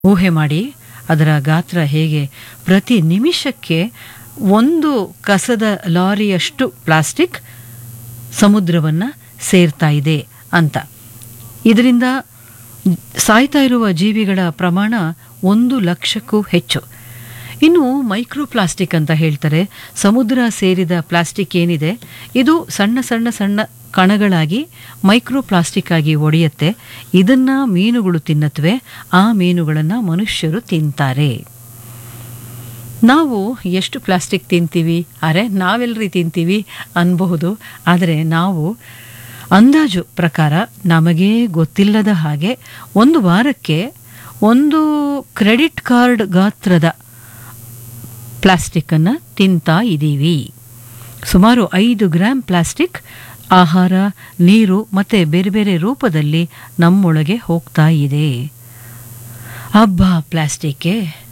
ಊಹೆ ಮಾಡಿ ಅದರ ಗಾತ್ರ ಹೇಗೆ ಪ್ರತಿ ನಿಮಿಷಕ್ಕೆ ಒಂದು ಕಸದ ಲಾರಿಯಷ್ಟು ಪ್ಲಾಸ್ಟಿಕ್ ಸಮುದ್ರವನ್ನು ಸೇರ್ತಾ ಇದೆ ಅಂತ ಇದರಿಂದ ಸಾಯ್ತಾ ಇರುವ ಜೀವಿಗಳ ಪ್ರಮಾಣ ಒಂದು ಲಕ್ಷಕ್ಕೂ ಹೆಚ್ಚು ಇನ್ನು ಮೈಕ್ರೋ ಪ್ಲಾಸ್ಟಿಕ್ ಅಂತ ಹೇಳ್ತಾರೆ ಸಮುದ್ರ ಸೇರಿದ ಪ್ಲಾಸ್ಟಿಕ್ ಏನಿದೆ ಇದು ಸಣ್ಣ ಸಣ್ಣ ಸಣ್ಣ ಕಣಗಳಾಗಿ ಮೈಕ್ರೋ ಪ್ಲಾಸ್ಟಿಕ್ ಆಗಿ ಒಡೆಯುತ್ತೆ ಇದನ್ನ ಮೀನುಗಳು ತಿನ್ನತ್ವೆ ಆ ಮೀನುಗಳನ್ನು ಮನುಷ್ಯರು ತಿಂತಾರೆ ನಾವು ಎಷ್ಟು ಪ್ಲಾಸ್ಟಿಕ್ ತಿಂತೀವಿ ಅರೆ ನಾವೆಲ್ಲರಿ ತಿಂತೀವಿ ಅನ್ಬಹುದು ಆದರೆ ನಾವು ಅಂದಾಜು ಪ್ರಕಾರ ನಮಗೇ ಗೊತ್ತಿಲ್ಲದ ಹಾಗೆ ಒಂದು ವಾರಕ್ಕೆ ಒಂದು ಕ್ರೆಡಿಟ್ ಕಾರ್ಡ್ ಗಾತ್ರದ ಪ್ಲಾಸ್ಟಿಕ್ಕನ್ನು ತಿಂತಾ ಇದ್ದೀವಿ ಸುಮಾರು ಐದು ಗ್ರಾಂ ಪ್ಲಾಸ್ಟಿಕ್ ಆಹಾರ ನೀರು ಮತ್ತು ಬೇರೆ ಬೇರೆ ರೂಪದಲ್ಲಿ ನಮ್ಮೊಳಗೆ ಹೋಗ್ತಾ ಇದೆ ಹಬ್ಬ ಪ್ಲಾಸ್ಟಿಕ್ಗೆ